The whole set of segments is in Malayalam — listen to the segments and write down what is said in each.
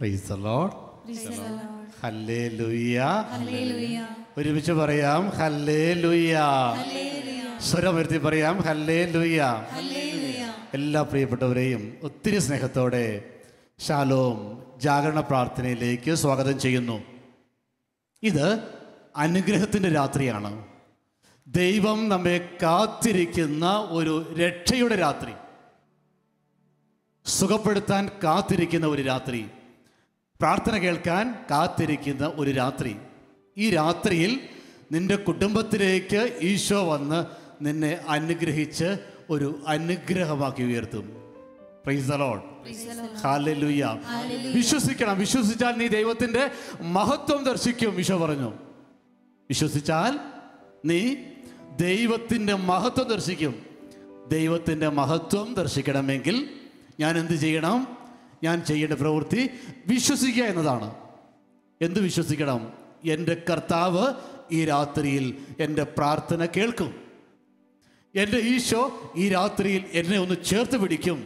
Price the Lord. ഹല്ലേലൂയ ഒരുമിച്ച് പറയാം ഹല്ലേലൂയ സ്വരമുയർത്തി പറയാം ഹല്ലേലൂയ എല്ലാ പ്രിയപ്പെട്ടവരെയും ഒത്തിരി സ്നേഹത്തോടെ ശാലോം ജാഗരണ പ്രാർത്ഥനയിലേക്ക് സ്വാഗതം ചെയ്യുന്നു ഇത് അനുഗ്രഹത്തിൻ്റെ രാത്രിയാണ് ദൈവം നമ്മെ കാത്തിരിക്കുന്ന ഒരു രക്ഷയുടെ രാത്രി സുഖപ്പെടുത്താൻ കാത്തിരിക്കുന്ന ഒരു രാത്രി പ്രാർത്ഥന കേൾക്കാൻ കാത്തിരിക്കുന്ന ഒരു രാത്രി ഈ രാത്രിയിൽ നിന്റെ കുടുംബത്തിലേക്ക് ഈശോ വന്ന് നിന്നെ അനുഗ്രഹിച്ച് ഒരു അനുഗ്രഹമാക്കി ഉയർത്തും പ്രൈസ് the Lord. ഹല്ലേലൂയ. വിശ്വസിക്കണം വിശ്വസിച്ചാൽ നീ ദൈവത്തിന്റെ മഹത്വം ദർശിക്കും ഈശോ പറഞ്ഞു വിശ്വസിച്ചാൽ നീ ദൈവത്തിൻ്റെ മഹത്വം ദർശിക്കും ദൈവത്തിൻ്റെ മഹത്വം ദർശിക്കണമെങ്കിൽ ഞാൻ എന്ത് ചെയ്യണം ഞാൻ ചെയ്യേണ്ട പ്രവൃത്തി വിശ്വസിക്കുക എന്നതാണ് എന്ത് വിശ്വസിക്കണം എൻ്റെ കർത്താവ് ഈ രാത്രിയിൽ എൻ്റെ പ്രാർത്ഥന കേൾക്കും എൻ്റെ ഈശോ ഈ രാത്രിയിൽ എന്നെ ഒന്ന് ചേർത്ത് പിടിക്കും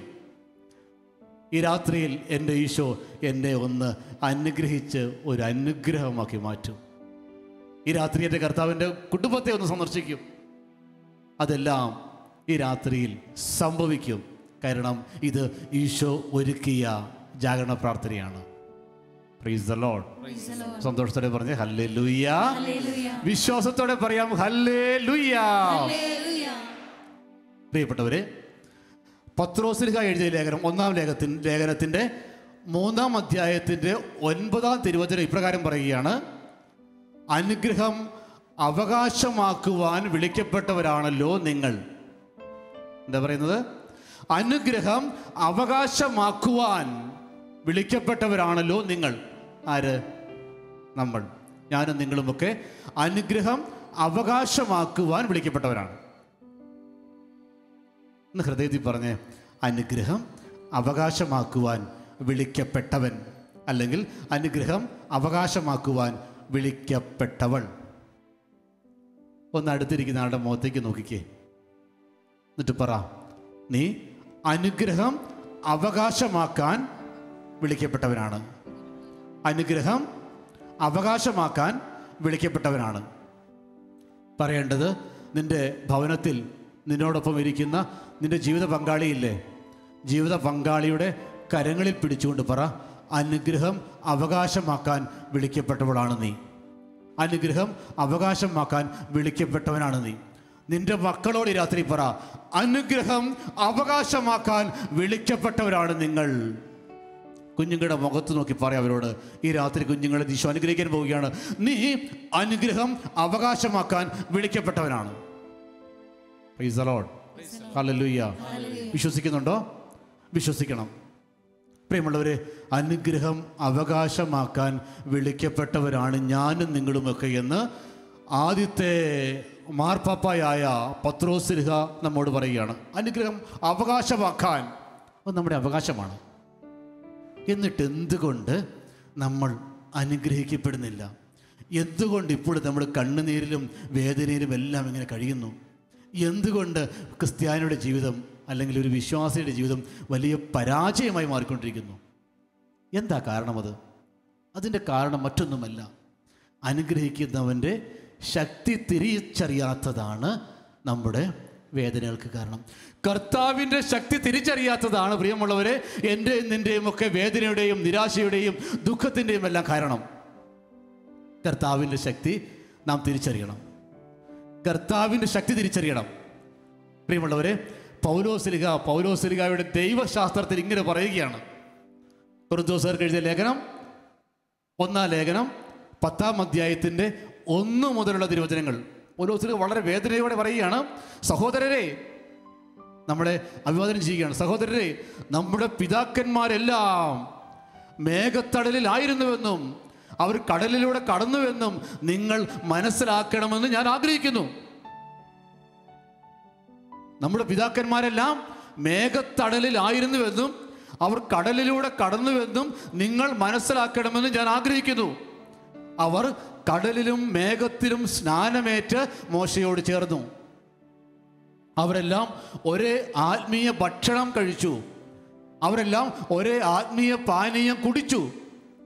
ഈ രാത്രിയിൽ എൻ്റെ ഈശോ എന്നെ ഒന്ന് അനുഗ്രഹിച്ച് ഒരു അനുഗ്രഹമാക്കി മാറ്റും ഈ രാത്രി എൻ്റെ കർത്താവിൻ്റെ കുടുംബത്തെ ഒന്ന് സന്ദർശിക്കും അതെല്ലാം ഈ രാത്രിയിൽ സംഭവിക്കും കാരണം ഇത് ഈശോ ഒരുക്കിയ ജാഗരണ പ്രാർത്ഥനയാണ് പ്രൈസ് ദ ലോഡ് സന്തോഷത്തോടെ പറഞ്ഞ് ഹല്ലേ ലുയ്യ വിശ്വാസത്തോടെ പറയാം ഹല്ലേ ലുയ്യ പ്രിയപ്പെട്ടവരെ പത്രോസിൽഹ എഴുതിയ ലേഖനം ഒന്നാം ലേഖത്തിൻ ലേഖനത്തിൻ്റെ മൂന്നാം അധ്യായത്തിൻ്റെ ഒൻപതാം തിരുവചനം ഇപ്രകാരം പറയുകയാണ് അനുഗ്രഹം അവകാശമാക്കുവാൻ വിളിക്കപ്പെട്ടവരാണല്ലോ നിങ്ങൾ എന്താ പറയുന്നത് അനുഗ്രഹം അവകാശമാക്കുവാൻ വിളിക്കപ്പെട്ടവരാണല്ലോ നിങ്ങൾ ആര് നമ്മൾ ഞാനും നിങ്ങളുമൊക്കെ അനുഗ്രഹം അവകാശമാക്കുവാൻ വിളിക്കപ്പെട്ടവരാണ് എന്ന് ഹൃദയത്തിൽ പറഞ്ഞ് അനുഗ്രഹം അവകാശമാക്കുവാൻ വിളിക്കപ്പെട്ടവൻ അല്ലെങ്കിൽ അനുഗ്രഹം അവകാശമാക്കുവാൻ വിളിക്കപ്പെട്ടവൾ ഒന്ന് അടുത്തിരിക്കുന്ന ആളുടെ മുഖത്തേക്ക് നോക്കിക്കേ എന്നിട്ട് പറ നീ അനുഗ്രഹം അവകാശമാക്കാൻ വിളിക്കപ്പെട്ടവനാണ് അനുഗ്രഹം അവകാശമാക്കാൻ വിളിക്കപ്പെട്ടവനാണ് പറയേണ്ടത് നിന്റെ ഭവനത്തിൽ നിന്നോടൊപ്പം ഇരിക്കുന്ന നിന്റെ ജീവിത പങ്കാളിയില്ലേ ജീവിത പങ്കാളിയുടെ കരങ്ങളിൽ പിടിച്ചുകൊണ്ട് പറ അനുഗ്രഹം അവകാശമാക്കാൻ വിളിക്കപ്പെട്ടവളാണ് നീ അനുഗ്രഹം അവകാശമാക്കാൻ വിളിക്കപ്പെട്ടവനാണ് നീ നിന്റെ മക്കളോട് ഈ രാത്രി പറ അനുഗ്രഹം അവകാശമാക്കാൻ വിളിക്കപ്പെട്ടവരാണ് നിങ്ങൾ കുഞ്ഞുങ്ങളുടെ മുഖത്ത് നോക്കി പറയാം അവരോട് ഈ രാത്രി കുഞ്ഞുങ്ങളെ ഈശോ അനുഗ്രഹിക്കാൻ പോവുകയാണ് നീ അനുഗ്രഹം അവകാശമാക്കാൻ വിളിക്കപ്പെട്ടവനാണ് Praise the Lord. Hallelujah. വിശ്വസിക്കുന്നുണ്ടോ വിശ്വസിക്കണം പ്രിയമുള്ളവരെ അനുഗ്രഹം അവകാശമാക്കാൻ വിളിക്കപ്പെട്ടവരാണ് ഞാനും നിങ്ങളുമൊക്കെ എന്ന് ആദ്യത്തെ മാർപ്പാപ്പായായ പത്രോസിൽഹ നമ്മോട് പറയുകയാണ് അനുഗ്രഹം അവകാശമാക്കാൻ അത് നമ്മുടെ അവകാശമാണ് എന്നിട്ട് എന്തുകൊണ്ട് നമ്മൾ അനുഗ്രഹിക്കപ്പെടുന്നില്ല എന്തുകൊണ്ട് ഇപ്പോൾ നമ്മൾ കണ്ണുനീരിലും വേദനയിലും എല്ലാം ഇങ്ങനെ കഴിയുന്നു എന്തുകൊണ്ട് ക്രിസ്ത്യാനിയുടെ ജീവിതം അല്ലെങ്കിൽ ഒരു വിശ്വാസിയുടെ ജീവിതം വലിയ പരാജയമായി മാറിക്കൊണ്ടിരിക്കുന്നു എന്താ കാരണമത് അതിൻ്റെ കാരണം മറ്റൊന്നുമല്ല അനുഗ്രഹിക്കുന്നവൻ്റെ ശക്തി തിരിച്ചറിയാത്തതാണ് നമ്മുടെ വേദനകൾക്ക് കാരണം കർത്താവിൻ്റെ ശക്തി തിരിച്ചറിയാത്തതാണ് പ്രിയമുള്ളവരെ എൻ്റെ നിൻ്റെയും ഒക്കെ വേദനയുടെയും നിരാശയുടെയും ദുഃഖത്തിൻ്റെയും എല്ലാം കാരണം കർത്താവിൻ്റെ ശക്തി നാം തിരിച്ചറിയണം കർത്താവിൻ്റെ ശക്തി തിരിച്ചറിയണം പ്രിയമുള്ളവരെ പൗലോസിലിക പൗലോസിലികയുടെ ദൈവശാസ്ത്രത്തിൽ ഇങ്ങനെ പറയുകയാണ് കുറുദോസർക്ക് എഴുതിയ ലേഖനം ഒന്നാം ലേഖനം പത്താം അധ്യായത്തിൻ്റെ ഒന്ന് മുതലുള്ള തിരുവചനങ്ങൾ പൗലോസിലിക വളരെ വേദനയോടെ പറയുകയാണ് സഹോദരരെ നമ്മളെ അഭിവാദനം ചെയ്യുകയാണ് സഹോദരരെ നമ്മുടെ പിതാക്കന്മാരെല്ലാം മേഘത്തടലിലായിരുന്നുവെന്നും അവർ കടലിലൂടെ കടന്നുവെന്നും നിങ്ങൾ മനസ്സിലാക്കണമെന്ന് ഞാൻ ആഗ്രഹിക്കുന്നു നമ്മുടെ പിതാക്കന്മാരെല്ലാം മേഘത്തടലിലായിരുന്നുവെന്നും അവർ കടലിലൂടെ കടന്നുവെന്നും നിങ്ങൾ മനസ്സിലാക്കണമെന്ന് ഞാൻ ആഗ്രഹിക്കുന്നു അവർ കടലിലും മേഘത്തിലും സ്നാനമേറ്റ് മോശയോട് ചേർന്നു അവരെല്ലാം ഒരേ ആത്മീയ ഭക്ഷണം കഴിച്ചു അവരെല്ലാം ഒരേ ആത്മീയ പാനീയം കുടിച്ചു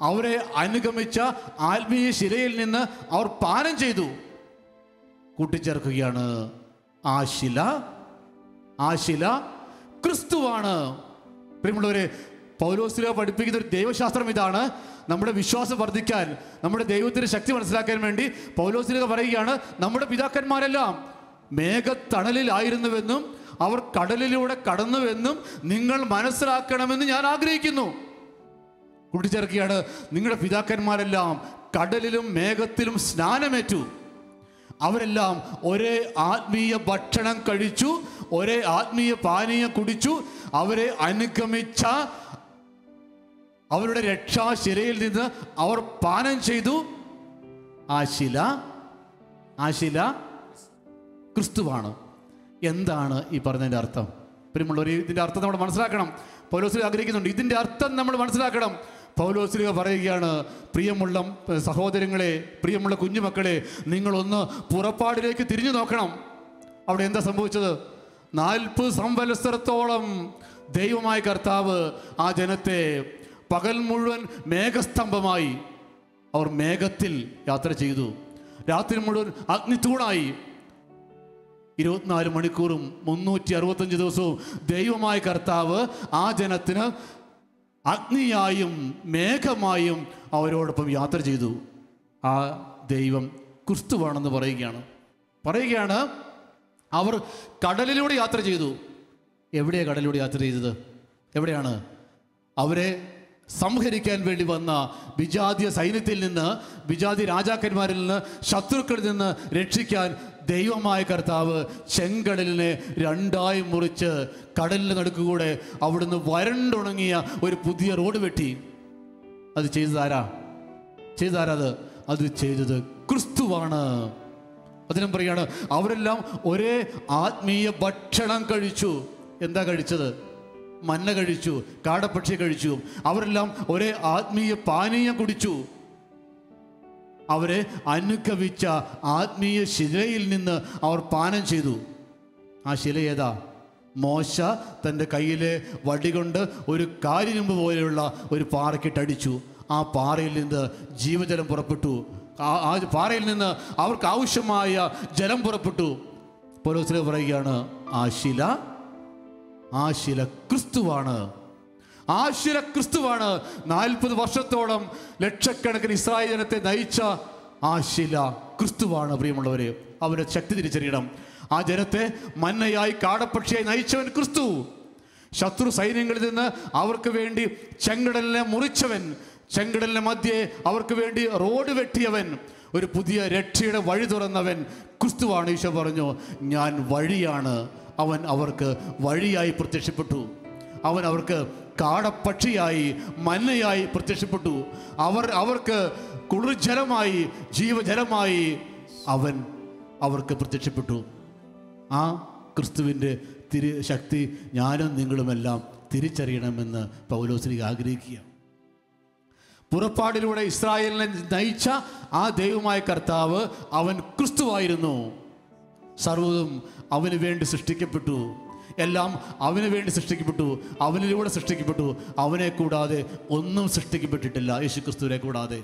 അവരെ അനുഗമിച്ച ആത്മീയ ശിലയിൽ നിന്ന് അവർ പാനം ചെയ്തു കൂട്ടിച്ചേർക്കുകയാണ് ആ ശില ആ ശില ക്രിസ്തുവാണ് പ്രിയമുള്ളവരെ പൗലോസില പഠിപ്പിക്കുന്ന ഒരു ദൈവശാസ്ത്രം ഇതാണ് നമ്മുടെ വിശ്വാസം വർദ്ധിക്കാൻ നമ്മുടെ ദൈവത്തിന്റെ ശക്തി മനസ്സിലാക്കാൻ വേണ്ടി പൗലോസില പറയുകയാണ് നമ്മുടെ പിതാക്കന്മാരെല്ലാം മേഘത്തണലിലായിരുന്നുവെന്നും അവർ കടലിലൂടെ കടന്നുവെന്നും നിങ്ങൾ മനസ്സിലാക്കണമെന്ന് ഞാൻ ആഗ്രഹിക്കുന്നു കൂട്ടിച്ചേർക്കുകയാണ് നിങ്ങളുടെ പിതാക്കന്മാരെല്ലാം കടലിലും മേഘത്തിലും സ്നാനമേറ്റു അവരെല്ലാം ഒരേ ആത്മീയ ഭക്ഷണം കഴിച്ചു ഒരേ ആത്മീയ പാനീയം കുടിച്ചു അവരെ അനുഗമിച്ച അവരുടെ രക്ഷാശിലയിൽ നിന്ന് അവർ പാനം ചെയ്തു ആ ശില ആ ശില ക്രിസ്തുവാണ് എന്താണ് ഈ പറഞ്ഞതിൻ്റെ അർത്ഥം പ്രിയമുള്ളവർ ഇതിൻ്റെ അർത്ഥം നമ്മൾ മനസ്സിലാക്കണം പൗലോസിൽ ആഗ്രഹിക്കുന്നുണ്ട് ഇതിൻ്റെ അർത്ഥം നമ്മൾ മനസ്സിലാക്കണം പൗലോസിലിക പറയുകയാണ് പ്രിയമുള്ള സഹോദരങ്ങളെ പ്രിയമുള്ള കുഞ്ഞുമക്കളെ നിങ്ങളൊന്ന് പുറപ്പാടിലേക്ക് തിരിഞ്ഞു നോക്കണം അവിടെ എന്താ സംഭവിച്ചത് നാൽപ്പത് സംവത്സരത്തോളം ദൈവമായ കർത്താവ് ആ ജനത്തെ പകൽ മുഴുവൻ മേഘസ്തംഭമായി അവർ മേഘത്തിൽ യാത്ര ചെയ്തു രാത്രി മുഴുവൻ അഗ്നിത്തൂണായി ഇരുപത്തിനാല് മണിക്കൂറും മുന്നൂറ്റി അറുപത്തഞ്ച് ദിവസവും ദൈവമായ കർത്താവ് ആ ജനത്തിന് അഗ്നിയായും മേഘമായും അവരോടൊപ്പം യാത്ര ചെയ്തു ആ ദൈവം ക്രിസ്തുവാണെന്ന് പറയുകയാണ് പറയുകയാണ് അവർ കടലിലൂടെ യാത്ര ചെയ്തു എവിടെയാണ് കടലിലൂടെ യാത്ര ചെയ്തത് എവിടെയാണ് അവരെ സംഹരിക്കാൻ വേണ്ടി വന്ന വിജാതീയ സൈന്യത്തിൽ നിന്ന് വിജാതി രാജാക്കന്മാരിൽ നിന്ന് ശത്രുക്കളിൽ നിന്ന് രക്ഷിക്കാൻ ദൈവമായ കർത്താവ് ചെങ്കടലിനെ രണ്ടായി മുറിച്ച് കടലിൻ്റെ നടുക്കുകൂടെ അവിടുന്ന് വരണ്ടുണങ്ങിയ ഒരു പുതിയ റോഡ് വെട്ടി അത് ചെയ്തതാരാ ചെയ്തതാരാ അത് അത് ചെയ്തത് ക്രിസ്തുവാണ് അതിനും പറയാണ് അവരെല്ലാം ഒരേ ആത്മീയ ഭക്ഷണം കഴിച്ചു എന്താ കഴിച്ചത് മന്ന കഴിച്ചു കാടപ്പക്ഷി കഴിച്ചു അവരെല്ലാം ഒരേ ആത്മീയ പാനീയം കുടിച്ചു അവരെ അനുഗമിച്ച ആത്മീയ ശിലയിൽ നിന്ന് അവർ പാനം ചെയ്തു ആ ശില ഏതാ മോശ തൻ്റെ കയ്യിലെ വടികൊണ്ട് ഒരു കാരിരുമ്പ് പോലെയുള്ള ഒരു പാറയ്ക്കിട്ടടിച്ചു ആ പാറയിൽ നിന്ന് ജീവജലം പുറപ്പെട്ടു ആ ആ പാറയിൽ നിന്ന് അവർക്ക് ആവശ്യമായ ജലം പുറപ്പെട്ടു പോലോസിലെ പറയുകയാണ് ആ ശില ആ ശില ക്രിസ്തുവാണ് ആ ശില ക്രിസ്തുവാണ് നാൽപ്പത് വർഷത്തോളം ലക്ഷക്കണക്കിന് ഇസ്രായേൽ ജനത്തെ നയിച്ച ആ ശില ക്രിസ്തുവാണ് പ്രിയമുള്ളവരെ അവരുടെ ശക്തി തിരിച്ചറിയണം ആ ജനത്തെ മന്നയായി കാടപ്പക്ഷിയായി നയിച്ചവൻ ക്രിസ്തു ശത്രു സൈന്യങ്ങളിൽ നിന്ന് അവർക്ക് വേണ്ടി ചെങ്കടലിനെ മുറിച്ചവൻ ചെങ്കടലിന്റെ മധ്യേ അവർക്ക് വേണ്ടി റോഡ് വെട്ടിയവൻ ഒരു പുതിയ രക്ഷയുടെ വഴി തുറന്നവൻ ക്രിസ്തുവാണ് ഈശോ പറഞ്ഞു ഞാൻ വഴിയാണ് അവൻ അവർക്ക് വഴിയായി പ്രത്യക്ഷപ്പെട്ടു അവൻ അവർക്ക് കാടപ്പക്ഷിയായി മന്നയായി പ്രത്യക്ഷപ്പെട്ടു അവർ അവർക്ക് കുളിർജലമായി ജീവജലമായി അവൻ അവർക്ക് പ്രത്യക്ഷപ്പെട്ടു ആ ക്രിസ്തുവിൻ്റെ തിരി ശക്തി ഞാനും നിങ്ങളുമെല്ലാം തിരിച്ചറിയണമെന്ന് പൗലോസ്ലി ആഗ്രഹിക്കുക പുറപ്പാടിലൂടെ ഇസ്രായേലിനെ നയിച്ച ആ ദൈവമായ കർത്താവ് അവൻ ക്രിസ്തുവായിരുന്നു സർവ്വതും അവന് വേണ്ടി സൃഷ്ടിക്കപ്പെട്ടു എല്ലാം അവന് വേണ്ടി സൃഷ്ടിക്കപ്പെട്ടു അവനിലൂടെ സൃഷ്ടിക്കപ്പെട്ടു അവനെ കൂടാതെ ഒന്നും സൃഷ്ടിക്കപ്പെട്ടിട്ടില്ല യേശു ക്രിസ്തുവിനെ കൂടാതെ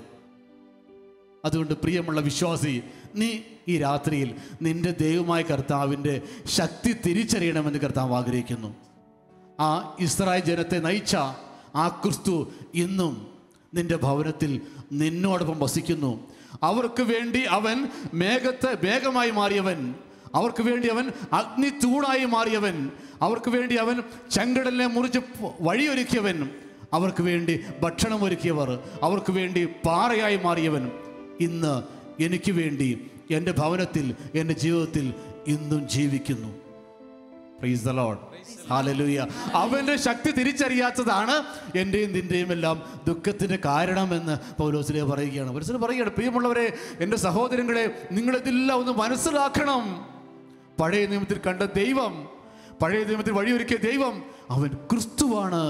അതുകൊണ്ട് പ്രിയമുള്ള വിശ്വാസി നീ ഈ രാത്രിയിൽ നിന്റെ ദൈവമായ കർത്താവിൻ്റെ ശക്തി തിരിച്ചറിയണമെന്ന് കർത്താവ് ആഗ്രഹിക്കുന്നു ആ ഇസ്രായേൽ ജനത്തെ നയിച്ച ആ ക്രിസ്തു ഇന്നും നിന്റെ ഭവനത്തിൽ നിന്നോടൊപ്പം വസിക്കുന്നു അവർക്ക് വേണ്ടി അവൻ മേഘത്തെ വേഗമായി മാറിയവൻ അവർക്ക് വേണ്ടി അവൻ അഗ്നി തൂണായി മാറിയവൻ അവർക്ക് വേണ്ടി അവൻ ചെങ്കടലിനെ മുറിച്ച് പ- വഴിയൊരുക്കിയവൻ അവർക്ക് വേണ്ടി ഭക്ഷണം ഒരുക്കിയവർ അവർക്ക് വേണ്ടി പാറയായി മാറിയവൻ ഇന്ന് എനിക്ക് വേണ്ടി എൻ്റെ ഭവനത്തിൽ എൻ്റെ ജീവിതത്തിൽ ഇന്നും ജീവിക്കുന്നു പ്രൈസ് ദ ലോർഡ് ഹാലലൂയ അവന്റെ ശക്തി തിരിച്ചറിയാത്തതാണ് എൻ്റെയും നിന്റെയും എല്ലാം ദുഃഖത്തിന്റെ കാരണമെന്ന് പൗലോസിലെ പറയുകയാണ് പൗലോസിലെ പറയുകയാണ് പ്രിയമുള്ളവരെ എൻ്റെ സഹോദരങ്ങളെ നിങ്ങളിതെല്ലാം ഒന്ന് മനസ്സിലാക്കണം പഴയ നിയമത്തിൽ കണ്ട ദൈവം പഴയ നിയമത്തിൽ വഴിയൊരുക്കിയ ദൈവം അവൻ ക്രിസ്തുവാണ്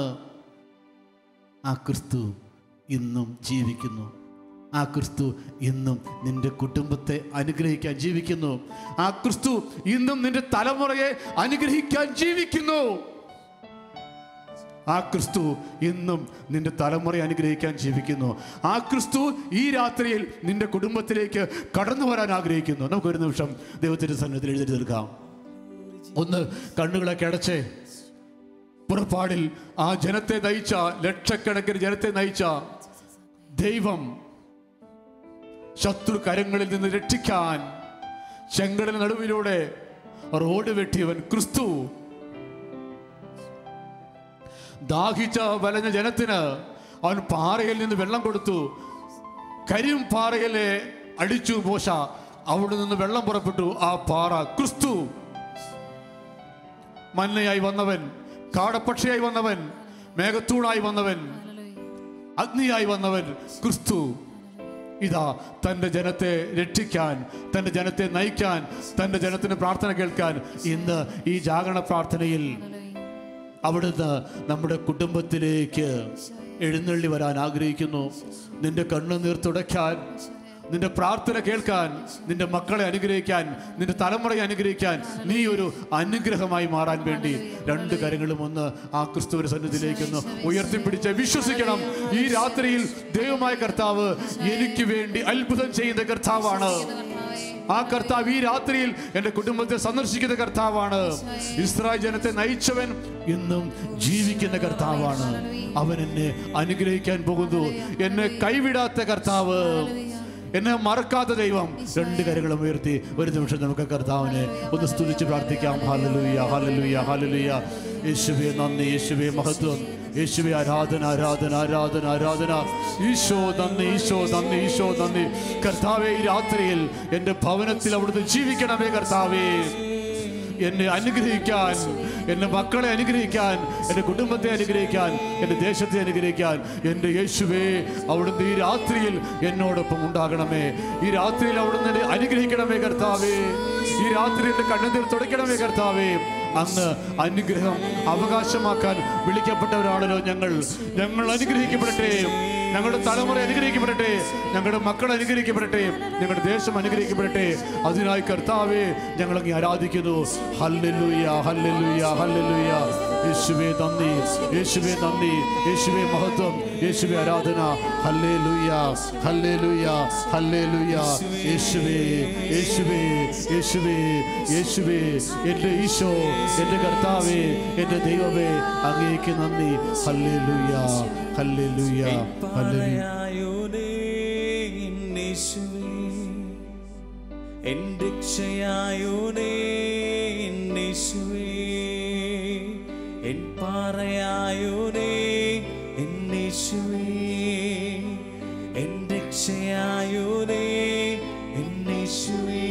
ആ ക്രിസ്തു ഇന്നും ജീവിക്കുന്നു ആ ക്രിസ്തു ഇന്നും നിന്റെ കുടുംബത്തെ അനുഗ്രഹിക്കാൻ ജീവിക്കുന്നു ആ ക്രിസ്തു ഇന്നും നിന്റെ തലമുറയെ അനുഗ്രഹിക്കാൻ ജീവിക്കുന്നു ആ ക്രിസ്തു ഇന്നും നിന്റെ തലമുറ അനുഗ്രഹിക്കാൻ ജീവിക്കുന്നു ആ ക്രിസ്തു ഈ രാത്രിയിൽ നിന്റെ കുടുംബത്തിലേക്ക് കടന്നു വരാൻ ആഗ്രഹിക്കുന്നു നമുക്കൊരു നിമിഷം ദൈവത്തിൻ്റെ സന്നിധിയിൽ എഴുതി തീർക്കാം ഒന്ന് കണ്ണുകളൊക്കെ അടച്ച് പുറപ്പാടിൽ ആ ജനത്തെ നയിച്ച ലക്ഷക്കണക്കിന് ജനത്തെ നയിച്ച ദൈവം ശത്രു കരങ്ങളിൽ നിന്ന് രക്ഷിക്കാൻ ചെങ്കടൽ നടുവിലൂടെ റോഡ് വെട്ടിയവൻ ക്രിസ്തു ദാഹിച്ച വലഞ്ഞ ജനത്തിന് അവൻ പാറയിൽ നിന്ന് വെള്ളം കൊടുത്തു കരിയും പാറയിലെ അടിച്ചു മോശ അവിടെ നിന്ന് വെള്ളം പുറപ്പെട്ടു ആ പാറ ക്രിസ്തു മന്നയായി വന്നവൻ കാടപ്പക്ഷിയായി വന്നവൻ മേഘത്തൂണായി വന്നവൻ അഗ്നിയായി വന്നവൻ ക്രിസ്തു ഇതാ തൻ്റെ ജനത്തെ രക്ഷിക്കാൻ തൻ്റെ ജനത്തെ നയിക്കാൻ തൻ്റെ ജനത്തിന് പ്രാർത്ഥന കേൾക്കാൻ ഇന്ന് ഈ ജാഗരണ പ്രാർത്ഥനയിൽ അവിടുന്ന് നമ്മുടെ കുടുംബത്തിലേക്ക് എഴുന്നള്ളി വരാൻ ആഗ്രഹിക്കുന്നു നിന്റെ കണ്ണുനീർ തുടയ്ക്കാൻ നിന്റെ പ്രാർത്ഥന കേൾക്കാൻ നിന്റെ മക്കളെ അനുഗ്രഹിക്കാൻ നിന്റെ തലമുറയെ അനുഗ്രഹിക്കാൻ നീ ഒരു അനുഗ്രഹമായി മാറാൻ വേണ്ടി രണ്ട് കരങ്ങളും ഒന്ന് ആ ക്രിസ്തുവിന്റെ സന്നിധിയിലേക്ക് ഒന്ന് ഉയർത്തിപ്പിടിച്ച് വിശ്വസിക്കണം ഈ രാത്രിയിൽ ദൈവമായ കർത്താവ് എനിക്ക് വേണ്ടി അത്ഭുതം ചെയ്യുന്ന കർത്താവാണ് ആ കർത്താവ് ഈ രാത്രിയിൽ എൻ്റെ കുടുംബത്തെ സന്ദർശിക്കുന്ന കർത്താവാണ് ഇസ്രായേൽ ജനത്തെ നയിച്ചവൻ ഇന്നും ജീവിക്കുന്ന കർത്താവാണ് അവൻ എന്നെ അനുഗ്രഹിക്കാൻ പോകുന്നു എന്നെ കൈവിടാത്ത കർത്താവ് എന്നെ മറക്കാത്ത ദൈവം രണ്ട് കരങ്ങളും ഉയർത്തി ഒരു നിമിഷം നമുക്ക് കർത്താവിനെ ഒന്ന് സ്തുതിച്ച് പ്രാർത്ഥിക്കാം ഹാലലുയ്യ ഹാലലുയ്യ ഹാലലുയ്യ യേശുവെ നന്ദി യേശുവെ മഹത്വം യേശുവെ ആരാധന ആരാധന ആരാധന ആരാധന ഈശോ നന്ദി ഈശോ നന്ദി ഈശോ നന്ദി കർത്താവെ ഈ രാത്രിയിൽ എൻ്റെ ഭവനത്തിൽ അവിടുന്ന് ജീവിക്കണമേ കർത്താവേ എന്നെ അനുഗ്രഹിക്കാൻ എൻ്റെ മക്കളെ അനുഗ്രഹിക്കാൻ എൻ്റെ കുടുംബത്തെ അനുഗ്രഹിക്കാൻ എൻ്റെ ദേശത്തെ അനുഗ്രഹിക്കാൻ എൻ്റെ യേശുവേ അവിടുന്ന് ഈ രാത്രിയിൽ എന്നോടൊപ്പം ഉണ്ടാകണമേ ഈ രാത്രിയിൽ അവിടുന്ന് എന്നെ അനുഗ്രഹിക്കണമേ കർത്താവേ ഈ രാത്രിയിൽ എൻ്റെ കണ്ണുനീർ തുടയ്ക്കണമേ കർത്താവേ അങ്ങ് അനുഗ്രഹം അവകാശമാക്കാൻ വിളിക്കപ്പെട്ടവരാണല്ലോ ഞങ്ങൾ ഞങ്ങൾ അനുഗ്രഹിക്കപ്പെടട്ടെ ഞങ്ങളുടെ തലമുറ അനുഗ്രഹിക്കപ്പെടട്ടെ ഞങ്ങളുടെ മക്കൾ അനുഗ്രഹിക്കപ്പെടട്ടെ ഞങ്ങളുടെ ദേശം അനുഗ്രഹിക്കപ്പെടട്ടെ അതിനായി കർത്താവെ ഞങ്ങൾ അങ്ങ് ആരാധിക്കുന്നു ഹല്ലേലൂയ ഹല്ലേലൂയ ഹല്ലേലൂയ യേശുവേ നന്ദി യേശുവേ നന്ദി യേശുവേ മഹത്വം യേശുവേ ആരാധന ഹല്ലേലൂയ ഹല്ലേലൂയ ഹല്ലേലൂയ യേശുവേ യേശുവേ യേശുവേ യേശുവേ എൻ്റെ ഈശോ എൻ്റെ കർത്താവേ എൻ്റെ ദൈവമേ അങ്ങേക്ക് നന്ദി ഹല്ലേലൂയ ഹല്ലേലൂയ ഹല്ലേലൂയ പാറയായോനേ എന്നേശുവേ എൻ രക്ഷയായോനേ എന്നേശുവേ എൻ പാറയായോനേ എന്നേശുവേ എൻ രക്ഷയായോനേ എന്നേശുവേ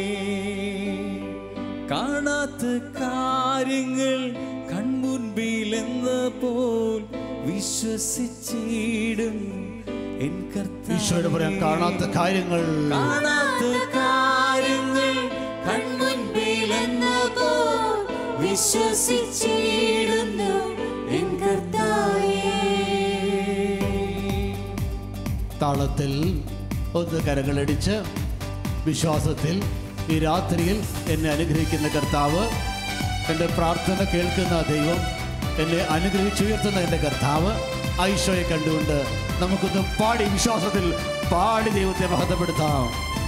കാണാത്ത കാര്യങ്ങൾ കൺമുൻപിലെന്ന പോൽ വിശ്വസിച്ചിടും എൻ കർത്താവേ. ഈശോയോട് പറയാം കാണാത്ത കാര്യങ്ങൾ കാണാത്ത കാര്യങ്ങൾ കൺമുൻപിലെന്ന പോൽ വിശ്വസിച്ചിടുന്നു എൻ കർത്താവേ താളത്തിൽ ഒന്ന് കരങ്ങളടിച്ച് വിശ്വാസത്തിൽ ഈ രാത്രിയിൽ എന്നെ അനുഗ്രഹിക്കുന്ന കർത്താവ് എൻ്റെ പ്രാർത്ഥന കേൾക്കുന്ന ദൈവം എന്നെ അനുഗ്രഹിച്ചുയർത്തുന്ന എൻ്റെ കർത്താവ് ഐശോയെ കണ്ടുകൊണ്ട് നമുക്കൊന്ന് പാടി വിശ്വാസത്തിൽ പാടി ദൈവത്തെ മഹത്വപ്പെടുത്താം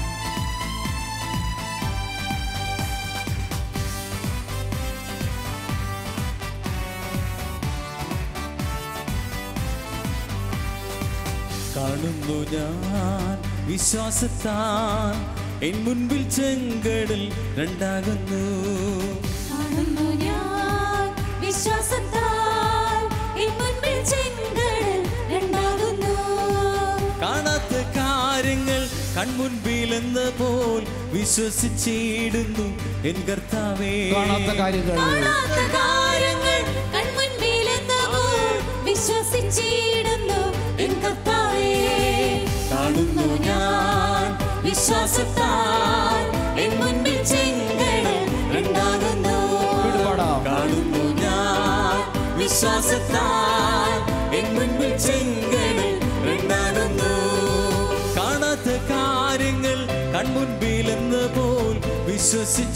കാണുന്നു ഞാൻ വിശ്വാസത്താൽ എൻ മുൻപിൽ ചെങ്കടൽ രണ്ടാകുന്നു കാണുന്നു ഞാൻ വിശ്വാസത്താൽ എൻ മുൻപിൽ ചെങ്കടൽ രണ്ടാകുന്നു കാണാത്ത കാര്യങ്ങൾ കൺമുൻപിൽ എന്ന പോൽ വിശ്വസിച്ചിടുന്നു എൻ കർത്താവേ കാണാത്ത കാര്യങ്ങൾ കാണാത്ത കാര്യങ്ങൾ കൺമുൻപിലെന്ന പോൽ വിശ്വസിച്ചിടുന്നു എൻ കർത്താവേ കാണുന്നു ഞാൻ വിശ്വാസത്താൽ എൻ മുൻപിൽ ചെങ്കടൽ രണ്ടാകുന്നു വീണ്ടും പാടാം കാണുന്നു ഞാൻ വിശ്വാസത്താൽ എൻ മുൻപിൽ ചെങ്കടൽ രണ്ടാകുന്നു കാണാത്ത കാര്യങ്ങൾ കൺമുൻപിൽ എന്ന പോൽ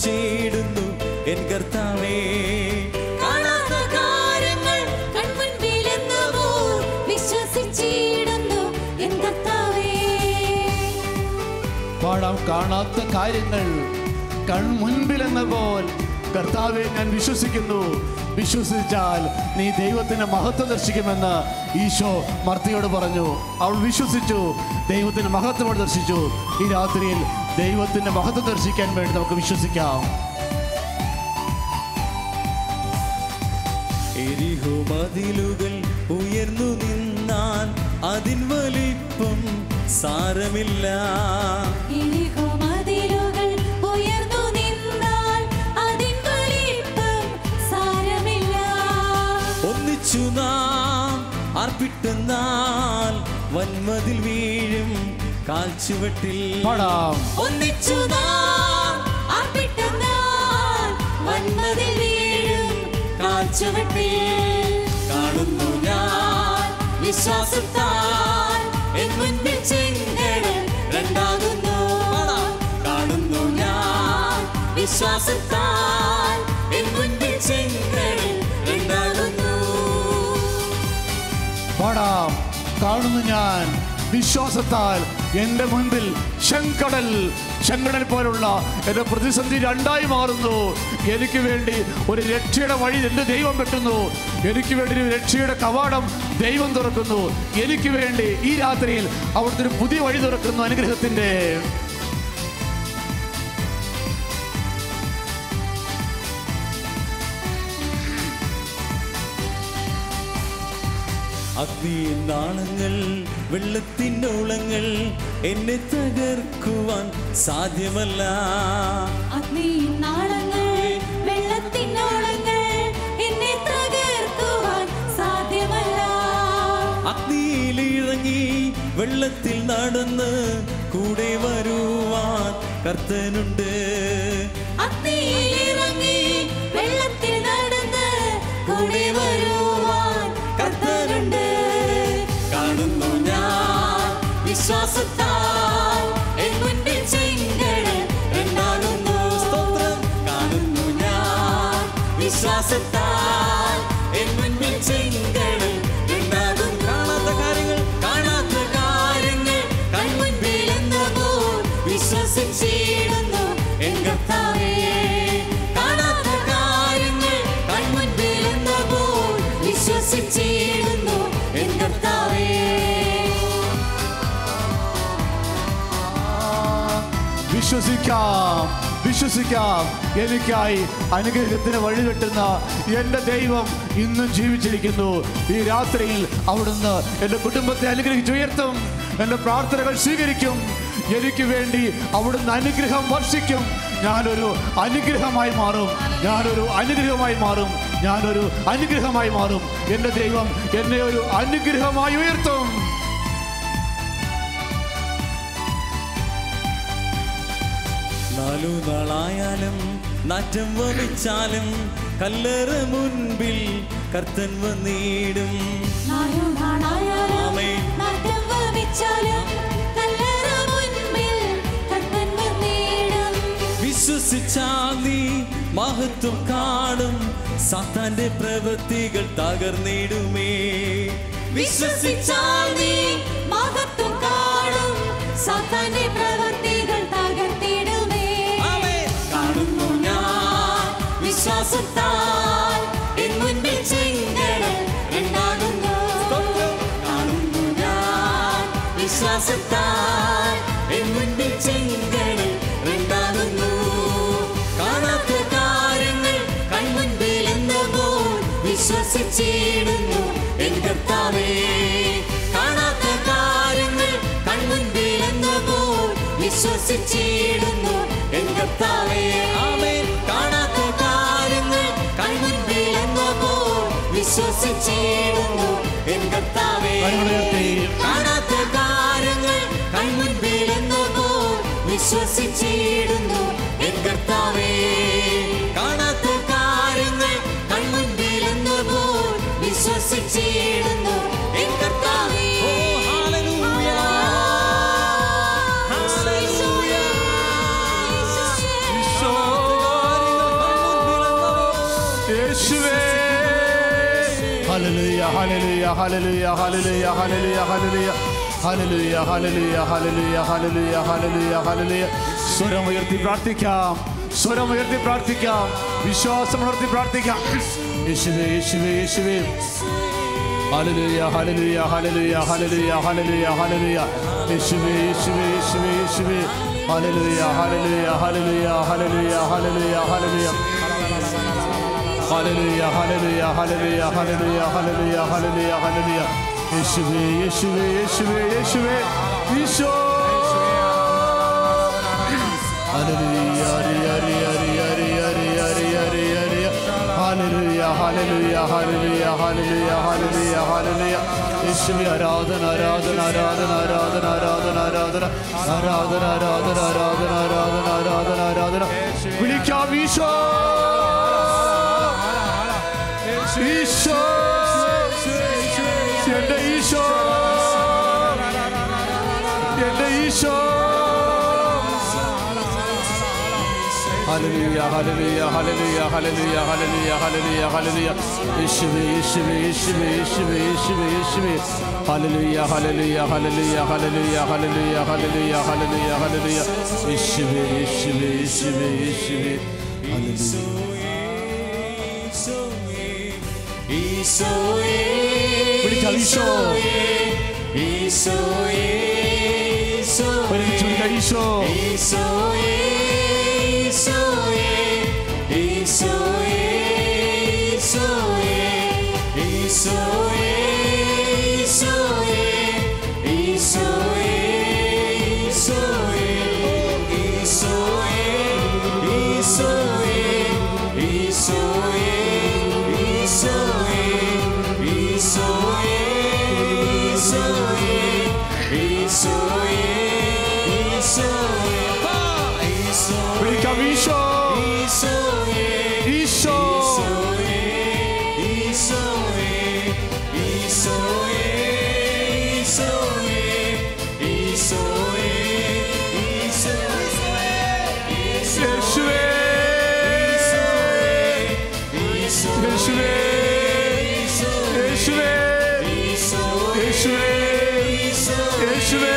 വിശ്വസിച്ചിടുന്നു എൻ കർത്താവേ കാണാത്ത കാര്യങ്ങൾ കൺമുൻപിൽ കാണാത്ത കാര്യങ്ങൾ കൺമുൻപിലെന്ന പോൽ കർത്താവെ ഞാൻ വിശ്വസിക്കുന്നു വിശ്വസിച്ചാൽ നീ ദൈവത്തിന്റെ മഹത്വം ദർശിക്കുമെന്ന് ഈശോ മർത്തിയോട് പറഞ്ഞു അവൾ വിശ്വസിച്ചു ദൈവത്തിന്റെ മഹത്വം അവൾ ദർശിച്ചു ഈ രാത്രിയിൽ ദൈവത്തിന്റെ മഹത്വം ദർശിക്കാൻ വേണ്ടി നമുക്ക് വിശ്വസിക്കാം എരിഹോ മതിലുകൾ ഉയർന്നു നിന്നാൽ അതിൻ വലിപ്പം സാരമില്ല എരിഹോ മതിലുകൾ ഉയർന്നു നിന്നാൽ അതിൻ വലിപ്പം സാരമില്ല ഒന്നിച്ചു നാം അർപ്പിട്ടെന്നാൽ വൻമതിൽ വീഴും കാൽച്ചുവട്ടിൽ പാടാം ഒന്നിച്ചു നാം അർപ്പിട്ടെന്നാൽ വന്മതിൽ വീഴും കാൽച്ചുവട്ടിൽ കാണുന്നു ഞാൻ വിശ്വാസത്താൽ എൻ മുൻപിൽ ചെങ്കടൽ രണ്ടാകുന്നു കാണുന്നു ഞാൻ വിശ്വാസത്താൽ എൻ മുൻപിൽ ചെങ്കടൽ രണ്ടാകുന്നു പാടാം കാണുന്നു ഞാൻ വിശ്വാസത്താൽ എൻ്റെ മുൻപിൽ ചെങ്കടൽ ചെങ്കടൽ പോലുള്ള എൻ്റെ പ്രതിസന്ധി രണ്ടായി മാറുന്നു എനിക്ക് വേണ്ടി ഒരു രക്ഷയുടെ വഴി എൻ്റെ ദൈവം വെട്ടുന്നു എനിക്ക് വേണ്ടി ഒരു രക്ഷയുടെ കവാടം ദൈവം തുറക്കുന്നു എനിക്ക് വേണ്ടി ഈ രാത്രിയിൽ അവിടുത്തെ ഒരു പുതിയ വഴി തുറക്കുന്നു അനുഗ്രഹത്തിൻ്റെ അഗ്നി നാളങ്ങൾ വെള്ളത്തിനോളങ്ങൾ എന്നെ തകർക്കുവാൻ സാധ്യമല്ല അഗ്നിനാളങ്ങൾ വെള്ളത്തിനോളങ്ങൾ എന്നെ തകർക്കുവാൻ സാധ്യമല്ല അഗ്നിയിലിറങ്ങി വെള്ളത്തിൽ നടന്ന് കൂടെ വരുവാൻ കർത്തനുണ്ട് അഗ്നിയിലിറങ്ങി വെള്ളത്തിൽ നടന്ന് കൂടെ വരുവാൻ കർത്തനുണ്ട് കാണുന്നു ഞാൻ വിശ്വാസത്താൽ എൻ മുൻപിൽ ചെങ്കടൽ രണ്ടാകുന്നു സ്തോത്രം കാണുന്നു ഞാൻ വിശ്വാസത്താൽ എൻ മുൻപിൽ ചെങ്കടൽ രണ്ടാകുന്നു കാണാത്ത കാര്യങ്ങൾ കാണാത്ത കാര്യങ്ങൾ കൺമുൻപിലെന്ന പോൽ വിശ്വസിച്ചിടുന്നു എൻ കർത്താവേ കാണാത്ത കാര്യങ്ങൾ കൺമുൻപിലെന്ന പോൽ വിശ്വസിച്ചിടുന്നു എൻ കർത്താവേ വിശ്വസിക്കാം വിശ്വസിക്കാം എനിക്കായി അനുഗ്രഹത്തിന് വഴിവെട്ടുന്ന എൻ്റെ ദൈവം ഇന്നും ജീവിച്ചിരിക്കുന്നു ഈ രാത്രിയിൽ അവിടുന്ന് എൻ്റെ കുടുംബത്തെ അനുഗ്രഹിച്ചുയർത്തും എൻ്റെ പ്രാർത്ഥനകൾ സ്വീകരിക്കും എനിക്ക് വേണ്ടി അവിടുന്ന് അനുഗ്രഹം വർഷിക്കും ഞാനൊരു അനുഗ്രഹമായി മാറും ഞാനൊരു അനുഗ്രഹമായി മാറും ഞാനൊരു അനുഗ്രഹമായി മാറും എൻ്റെ ദൈവം എന്നെ ഒരു അനുഗ്രഹമായി ഉയർത്തും നാലു നാളായാലും നാറ്റം വമിച്ചാലും കല്ലറ മുൻപിൽ കർത്തൻ വന്നിടും നാലു നാളായാലും ആമേൻ. നാട്ടം വമിച്ചാലും കല്ലറ മുൻപിൽ കർത്തൻ വന്നിടും വിശ്വസിച്ചാൽ നീ മഹത്വം കാണും സാത്താന്റെ പ്രവൃത്തികൾ തകർന്നിടുമേ വിശ്വസിച്ചാൽ നീ മഹത്വം കാണും സാത്താന്റെ പ്രവർത്തികൾ തകർത്തിടുമേ ആമേൻ. കാണുന്നു ഞാൻ വിശ്വാസത്താൽ എൻ മുൻപിൽ ചെങ്കടൽ രണ്ടാകുന്നു കാണുന്നു ഞാൻ വിശ്വാസത്താൽ എൻ മുൻപിൽ ചെങ്കടൽ രണ്ടാകുന്നു കാണാത്ത കാര്യങ്ങൾ കൺമുൻപിൽ എന്ന പോൽ വിശ്വസിച്ചിടുന്നു എൻ കർത്താവേ കാണാത്ത കാര്യങ്ങൾ കൺമുൻപിൽ എന്ന പോൽ വിശ്വസിച്ചിടുന്നു എൻ കർത്താവേ ആമേൻ. കാണാത്ത കാര്യങ്ങൾ കൺമുൻപിൽ എന്ന പോൽ വിശ്വസിച്ചിടുന്നു എൻ കർത്താവേ കരങ്ങളുയർത്തി. കാണാത്ത കാര്യങ്ങൾ കൺമുൻപിൽ എന്ന പോൽ വിശ്വസിച്ചിടുന്നു എൻ കർത്താവേ കാണാത്ത കാര്യങ്ങൾ കൺമുൻപിൽ എന്ന പോൽ വിശ്വസിച്ചിടുന്നു എൻ കർത്താവേ ഓ, ഹല്ലേലൂയ. ഹല്ലേലൂയ. ഈശോ. യേശുവേ ഹല്ലേലൂയ ഹല്ലേലൂയ ഹല്ലേലൂയ ഹല്ലേലൂയ ഹല്ലേലൂയ ഹല്ലേലൂയ ഹല്ലേലൂയ ഹല്ലേലൂയ ഹല്ലേലൂയ ഹല്ലേലൂയ ഹല്ലേലൂയ ഹല്ലേലൂയ സ്വരമുയർത്തി പ്രാർത്ഥിക്കാം സ്വരമുയർത്തി പ്രാർത്ഥിക്കാം വിശ്വാസമുയർത്തി പ്രാർത്ഥിക്കാം യേശുവേ യേശുവേ യേശുവേ ഹല്ലേലൂയ ഹല്ലേലൂയ ഹല്ലേലൂയ ഹല്ലേലൂയ ഹല്ലേലൂയ ഹല്ലേലൂയ യേശുവേ യേശുവേ യേശുവേ യേശുവേ ഹല്ലേലൂയ ഹല്ലേലൂയ ഹല്ലേലൂയ ഹല്ലേലൂയ ഹല്ലേലൂയ ഹല്ലേലൂയ ഹല്ലേലൂയ ഹല്ലേലൂയ ഹല്ലേലൂയ ഹല്ലേലൂയ ഹല്ലേലൂയ ഹല്ലേലൂയ ഹല്ലേലൂയ യേശുവേ യേശുവേ യേശുവേ യേശുവേ ഈശോ ഹല്ലേലൂയ ഹരി ഹരി ഹരി ഹരി ഹരി ഹരി ഹരി ഹരി ഹല്ലേലൂയ ഹല്ലേലൂയ ഹല്ലേലൂയ ഹല്ലേലൂയ ഹല്ലേലൂയ ഹല്ലേലൂയ യേശുവേ ആരാധന ആരാധന ആരാധന ആരാധന ആരാധന ആരാധന ആരാധന ആരാധന ആരാധന ആരാധന ആരാധന ആരാധന വിളിക്കാം ഈശോ ഈശോ എന്റെ ഈശോ എന്റെ ഈശോ ഹല്ലേലൂയ ഹല്ലേലൂയ ഹല്ലേലൂയ ഹല്ലേലൂയ ഹല്ലേലൂയ ഹല്ലേലൂയ ഹല്ലേലൂയ യേശുവേ യേശുവേ യേശുവേ യേശുവേ യേശുവേ യേശുവേ ഹല്ലേലൂയ ഹല്ലേലൂയ ഹല്ലേലൂയ ഹല്ലേലൂയ ഹല്ലേലൂയ ഹല്ലേലൂയ ഹല്ലേലൂയ ഹല്ലേലൂയ യേശുവേ യേശുവേ യേശുവേ യേശുവേ ഹല്ലേലൂയ വിളിക്കാം ഈശോ ഒരുമിച്ച് വിളിക്കാം ഈശോ വിളിക്കാം ഈശോ ഈശോ യേശുവേ യേശുവേ യേശുവേ യേശുവേ യേശുവേ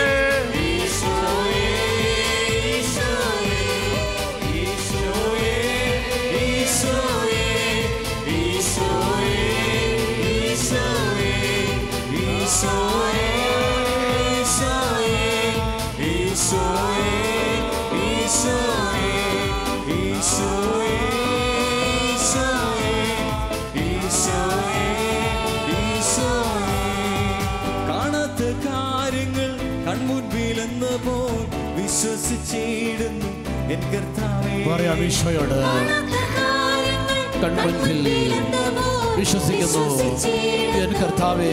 കാണാത്ത കാര്യങ്ങൾ കൺമുൻപിലെന്ന പോൽ വിശ്വസിച്ചിടുന്നു എൻ കർത്താവേ പറയാം ഈശോയോട് കൺമുൻപിൽ വിശ്വസിക്കുന്നു എൻ കർത്താവേ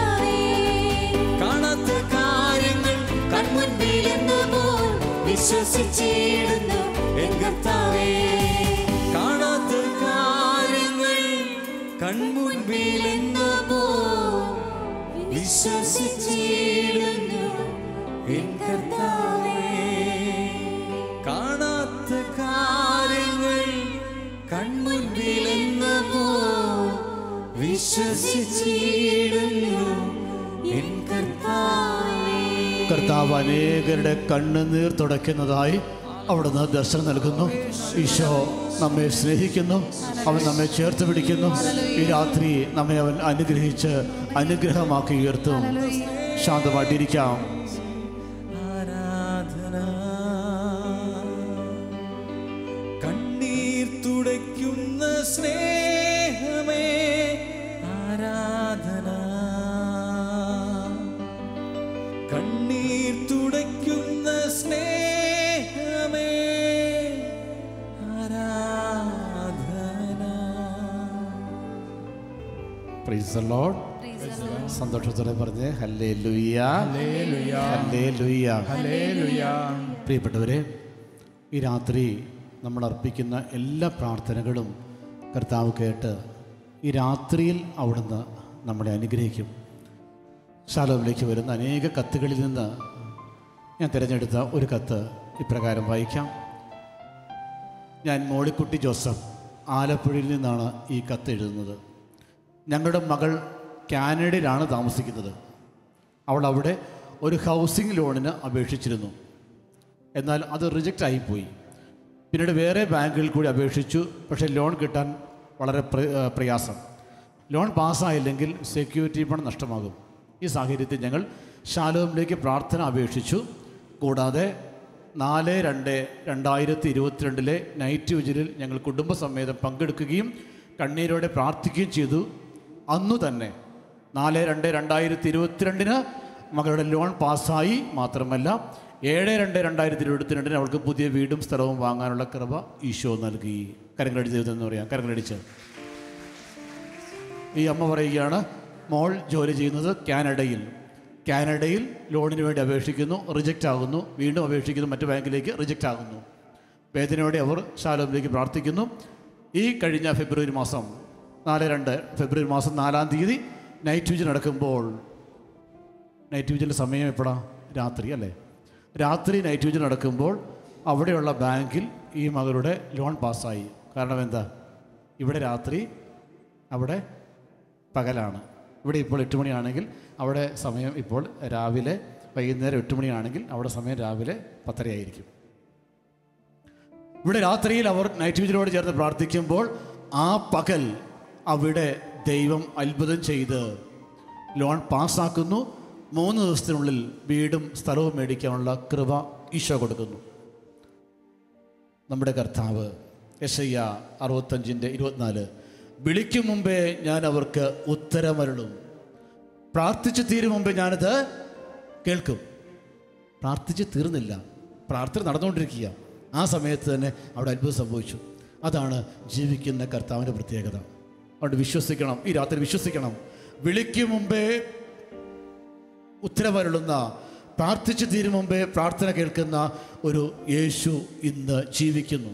കാണാത്ത കാര്യങ്ങൾ വിശ്വസിച്ചിടുന്നു എൻ കർത്താവേ കാണാത്ത കാര്യങ്ങൾ കൺമുൻപിലെന്ന പോ വിശ്വസിച്ചിടുന്നു എൻ കർത്താവേ കാണാത്ത കാര്യങ്ങൾ കൺമുൻപിലെന്ന പോ വിശ്വസിച്ചിടുന്നു എൻ കർത്താവേ കർത്താവ് അനേകരുടെ കണ്ണുനീർ തുടയ്ക്കുന്നതായി അവിടുന്ന് ദർശനം നൽകുന്നു ഈശോ നമ്മെ സ്നേഹിക്കുന്നു അവൻ നമ്മെ ചേർത്ത് പിടിക്കുന്നു ഈ രാത്രി നമ്മെ അവൻ അനുഗ്രഹിച്ച് അനുഗ്രഹമാക്കി ഉയർത്തും ശാന്തമായിട്ടിരിക്കാം ആരാധന കണ്ണീർ തുടയ്ക്കുന്ന സ്നേഹമേ ആരാധന കണ്ണീർ തുടയ്ക്കുന്ന സ്നേഹമേ ആരാധന പ്രൈസ് ദ ലോർഡ് സന്തോഷത്തോടെ പറഞ്ഞ് ഹല്ലേ ലുയ്യ ഹല്ലേ ലുയ്യ പ്രിയപ്പെട്ടവരെ ഈ രാത്രി നമ്മൾ അർപ്പിക്കുന്ന എല്ലാ പ്രാർത്ഥനകളും കർത്താവ് കേട്ട് ഈ രാത്രിയിൽ അവിടുന്ന് നമ്മളെ അനുഗ്രഹിക്കും ശാലോമിലേക്ക് വരുന്ന അനേക കത്തുകളിൽ നിന്ന് ഞാൻ തിരഞ്ഞെടുത്ത ഒരു കത്ത് ഇപ്രകാരം വായിക്കാം ഞാൻ മോളിക്കുട്ടി ജോസഫ് ആലപ്പുഴയിൽ നിന്നാണ് ഈ കത്ത് എഴുതുന്നത് ഞങ്ങളുടെ മകൾ കാനഡയിലാണ് താമസിക്കുന്നത് അവൾ അവിടെ ഒരു ഹൗസിംഗ് ലോണിന് അപേക്ഷിച്ചിരുന്നു എന്നാൽ അത് റിജക്റ്റ് ആയിപ്പോയി പിന്നീട് വേറെ ബാങ്കുകളിൽ കൂടി അപേക്ഷിച്ചു പക്ഷേ ലോൺ കിട്ടാൻ വളരെ പ്ര- ഏ, പ്രയാസം ലോൺ പാസ്സായില്ലെങ്കിൽ സെക്യൂരിറ്റി പണം നഷ്ടമാകും ഈ സാഹചര്യത്തിൽ ഞങ്ങൾ ശാലോമിലേക്ക് പ്രാർത്ഥന അപേക്ഷിച്ചു കൂടാതെ നാല് രണ്ട് രണ്ടായിരത്തി ഇരുപത്തിരണ്ടിലെ നൈറ്റ് വിജിലിൽ ഞങ്ങൾ കുടുംബസമേതം പങ്കെടുക്കുകയും കണ്ണീരോടെ പ്രാർത്ഥിക്കുകയും ചെയ്തു അന്നു തന്നെ നാല് രണ്ട് രണ്ടായിരത്തി ഇരുപത്തിരണ്ടിന് മകളുടെ ലോൺ പാസ്സായി മാത്രമല്ല ഏഴ് രണ്ട് രണ്ടായിരത്തി ഇരുപത്തിരണ്ടിന് അവൾക്ക് പുതിയ വീടും സ്ഥലവും വാങ്ങാനുള്ള കൃപ ഈശോ നൽകി കരങ്ങളടിച്ച് ദൈവം എന്ന് പറയാം കരങ്ങളടിച്ച് ഈ അമ്മ പറയുകയാണ് മോൾ ജോലി ചെയ്യുന്നത് കാനഡയിൽ കാനഡയിൽ ലോണിന് വേണ്ടി അപേക്ഷിക്കുന്നു റിജക്റ്റ് ആകുന്നു വീണ്ടും അപേക്ഷിക്കുന്നു മറ്റു ബാങ്കിലേക്ക് റിജക്റ്റ് ആകുന്നു വേദനയോടെ അവർ ശാലോമിലേക്ക് പ്രാർത്ഥിക്കുന്നു ഈ കഴിഞ്ഞ ഫെബ്രുവരി മാസം നാല് രണ്ട് ഫെബ്രുവരി മാസം നാലാം തീയതി നൈറ്റ് വിജിൽ നടക്കുമ്പോൾ നൈറ്റ് വിജിലിൻ്റെ സമയം എപ്പോഴാ രാത്രി അല്ലേ രാത്രി നൈറ്റ് വിജിൽ നടക്കുമ്പോൾ അവിടെയുള്ള ബാങ്കിൽ ഈ മകളുടെ ലോൺ പാസ്സായി കാരണം എന്താ ഇവിടെ രാത്രി അവിടെ പകലാണ് ഇവിടെ ഇപ്പോൾ എട്ട് മണിയാണെങ്കിൽ അവിടെ സമയം ഇപ്പോൾ രാവിലെ വൈകുന്നേരം എട്ട് മണിയാണെങ്കിൽ അവിടെ സമയം രാവിലെ പത്തരയായിരിക്കും ഇവിടെ രാത്രിയിൽ അവർ നൈറ്റ് വിജിലോട് ചേർന്ന് പ്രാർത്ഥിക്കുമ്പോൾ ആ പകൽ അവിടെ ദൈവം അത്ഭുതം ചെയ്ത് ലോൺ പാസ്സാക്കുന്നു മൂന്ന് ദിവസത്തിനുള്ളിൽ വീടും സ്ഥലവും മേടിക്കാനുള്ള കൃപ ഈശോ കൊടുക്കുന്നു നമ്മുടെ കർത്താവ് യശയ്യ അറുപത്തഞ്ചിൻ്റെ ഇരുപത്തിനാല് വിളിക്കും മുമ്പേ ഞാൻ അവർക്ക് ഉത്തരമരുളും പ്രാർത്ഥിച്ചു തീരും മുമ്പേ ഞാനത് കേൾക്കും പ്രാർത്ഥിച്ച് തീർന്നില്ല പ്രാർത്ഥന നടന്നുകൊണ്ടിരിക്കുക ആ സമയത്ത് തന്നെ അവിടെ അത്ഭുതം സംഭവിച്ചു അതാണ് ജീവിക്കുന്ന കർത്താവിൻ്റെ പ്രത്യേകത അതുകൊണ്ട് വിശ്വസിക്കണം ഈ രാത്രി വിശ്വസിക്കണം വിളിക്കും മുമ്പേ ഉത്തരവരുളുന്ന പ്രാർത്ഥിച്ചു തീരും മുമ്പേ പ്രാർത്ഥന കേൾക്കുന്ന ഒരു യേശു ഇന്ന് ജീവിക്കുന്നു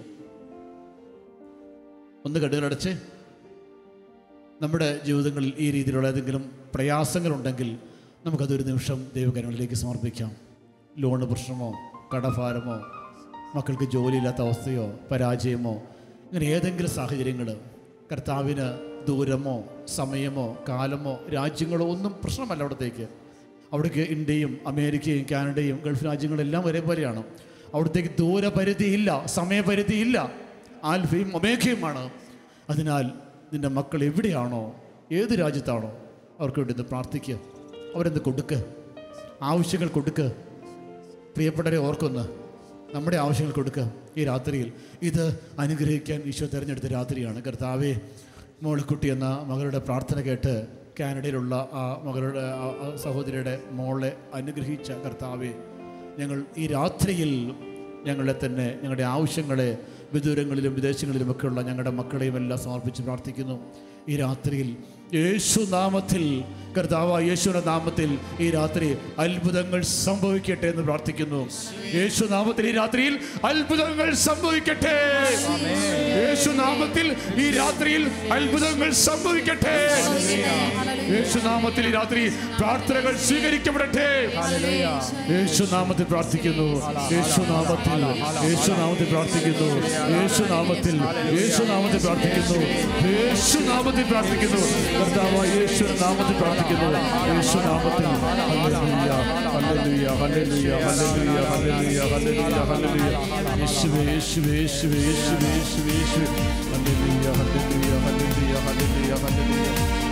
ഒന്ന് കണ്ണുകളടച്ച് നമ്മുടെ ജീവിതങ്ങളിൽ ഈ രീതിയിലുള്ള ഏതെങ്കിലും പ്രയാസങ്ങളുണ്ടെങ്കിൽ നമുക്കതൊരു നിമിഷം ദൈവകരങ്ങളിലേക്ക് സമർപ്പിക്കാം ലോണ് പ്രശ്നമോ കടഭാരമോ മക്കൾക്ക് ജോലിയില്ലാത്ത അവസ്ഥയോ പരാജയമോ ഇങ്ങനെ ഏതെങ്കിലും സാഹചര്യങ്ങൾ കർത്താവിന് ദൂരമോ സമയമോ കാലമോ രാജ്യങ്ങളോ ഒന്നും പ്രശ്നമല്ല അവിടത്തേക്ക് അവിടേക്ക് ഇന്ത്യയും അമേരിക്കയും കാനഡയും ഗൾഫ് രാജ്യങ്ങളെല്ലാം ഒരേപോലെയാണ് അവിടത്തേക്ക് ദൂരപരിധിയില്ല സമയപരിധിയില്ല ആൽഫയും ഒമേഖയുമാണ് അതിനാൽ നിൻ്റെ മക്കൾ എവിടെയാണോ ഏത് രാജ്യത്താണോ അവർക്ക് വേണ്ടി ഒന്ന് പ്രാർത്ഥിക്കുക അവരെന്ത് കൊടുക്കുക ആവശ്യങ്ങൾ കൊടുക്കുക പ്രിയപ്പെട്ടവരെ ഓർക്കൊന്ന് നമ്മുടെ ആവശ്യങ്ങൾ കൊടുക്കുക ഈ രാത്രിയിൽ ഇത് അനുഗ്രഹിക്കാൻ ഈശോ തിരഞ്ഞെടുത്ത രാത്രിയാണ് കർത്താവെ മോളിക്കുട്ടി എന്ന മകളുടെ പ്രാർത്ഥന കേട്ട് കാനഡയിലുള്ള ആ മകളുടെ ആ ആ സഹോദരിയുടെ മോളെ അനുഗ്രഹിച്ച കർത്താവെ ഞങ്ങൾ ഈ രാത്രിയിൽ ഞങ്ങളെ തന്നെ ഞങ്ങളുടെ ആവശ്യങ്ങളെ വിദൂരങ്ങളിലും വിദേശങ്ങളിലുമൊക്കെയുള്ള ഞങ്ങളുടെ മക്കളെയും എല്ലാം സമർപ്പിച്ച് പ്രാർത്ഥിക്കുന്നു ഈ രാത്രിയിൽ യേശു നാമത്തിൽ കർത്താവ് യേശുവിന്റെ നാമത്തിൽ ഈ രാത്രി അത്ഭുതങ്ങൾ സംഭവിക്കട്ടെ എന്ന് പ്രാർത്ഥിക്കുന്നു യേശു നാമത്തിൽ ഈ രാത്രിയിൽ അത്ഭുതങ്ങൾ സംഭവിക്കട്ടെ യേശു നാമത്തിൽ ഈ രാത്രിയിൽ അത്ഭുതങ്ങൾ സംഭവിക്കട്ടെ യേശു നാമത്തിൽ ഈ രാത്രി പ്രാർത്ഥനകൾ സ്വീകരിക്കപ്പെടട്ടെ യേശു നാമത്തിൽ പ്രാർത്ഥിക്കുന്നു യേശു നാമത്തിൽ യേശു നാമത്തിൽ പ്രാർത്ഥിക്കുന്നു യേശു നാമത്തിൽ യേശു നാമത്തിൽ പ്രാർത്ഥിക്കുന്നു യേശു നാമത്തിൽ പ്രാർത്ഥിക്കുന്നു കർത്താവ് യേശു നാമത്തിൽ പ്രാർത്ഥിക്കുന്നു യേശു നാമത്തിൽ ഹല്ലേലൂയ ഹല്ലേലൂയ ഹല്ലേലൂയ ഹല്ലേലൂയ ഹല്ലേലൂയ ഹല്ലേലൂയ ഹല്ലേലൂയ യേശുവേ യേശുവേ യേശുവേ യേശുവേ യേശുവേ യേശുവേ ഹല്ലേലൂയ ഹല്ലേലൂയ ഹല്ലേലൂയ ഹല്ലേലൂയ ഹല്ലേലൂയ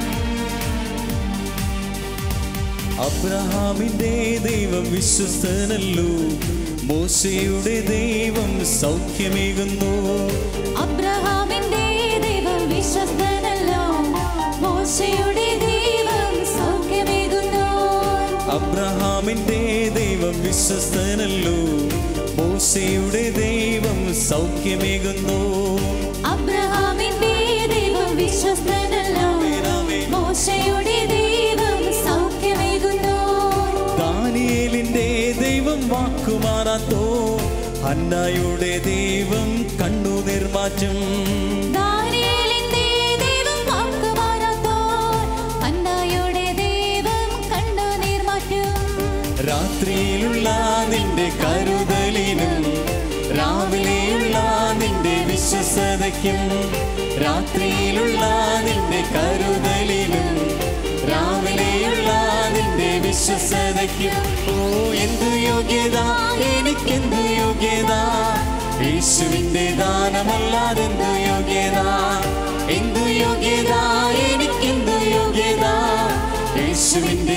അബ്രഹാമിന്റെ ദൈവം വിശ്വസ്തനല്ലോ മോശയുടെ ദൈവം സൗഖ്യമേകുന്നു അബ്രഹാമിന്റെ ദൈവം വിശ്വസ്തനല്ലോ മോശയുടെ ദൈവം സൗഖ്യമേകുന്നു അബ്രഹാമിന്റെ ദൈവം വിശ്വസ്തനല്ലോ മോശയുടെ ദൈവം സൗഖ്യമേകുന്നു അബ്രഹാമിന്റെ ദൈവം വിശ്വസ്തനല്ലോ മോശയുടെ ദൈവം സൗഖ്യമേകുന്നു ദാനിയേലിന്റെ ദൈവം വാക്കുമാറാത്തോ ഹന്നായുടെ ദൈവം കണ്ണു നിർമാറ്റം ദാനിയേലിന്റെ ദൈവം വാക്കുമാറാത്തോർ അന്നായുടെ ദൈവം കണ്ടു നീർമാറ്റും രാത്രിയിലുള്ള നിന്റെ കരുതലിനും രാവിലെയുള്ള നിന്റെ വിശ്വസതയ്ക്കും രാത്രിയിലുള്ള നിന്റെ കരുതലിനും രാവിലെയുള്ള നിന്റെ വിശ്വസതയ്ക്കും ഓ എന്തു യോഗ്യത എനിക്കെന്തു യോഗ്യത യോഗ്യത യേശുവിന്റെ ദാനമല്ലാതെന്തു യോഗ്യത എന്തു യോഗ്യത എനിക്കെന്തു യോഗ്യത യേശുവിന്റെ